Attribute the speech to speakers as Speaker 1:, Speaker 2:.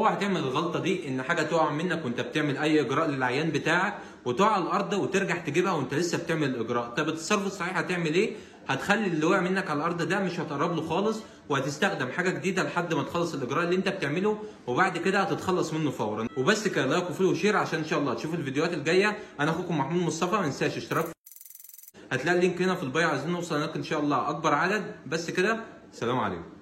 Speaker 1: اوعى تعمل الغلطه دي ان حاجه تقع منك وانت بتعمل اي اجراء للعيان بتاعك وتقع على الارض وترجع تجيبها وانت لسه بتعمل الاجراء طب التصرف الصحيح هتعمل ايه هتخلي اللي وقع منك على الارض ده مش هتقرب له خالص وهتستخدم حاجه جديده لحد ما تخلص الاجراء اللي انت بتعمله وبعد كده هتتخلص منه فورا وبس كده لايك وفولو وشير عشان ان شاء الله تشوفوا الفيديوهات الجايه انا اخوكم محمود مصطفى ما تنساش اشتراك هتلاقي اللينك هنا في البايو عايزين نوصل هناك ان شاء الله اكبر عدد بس كده سلام عليكم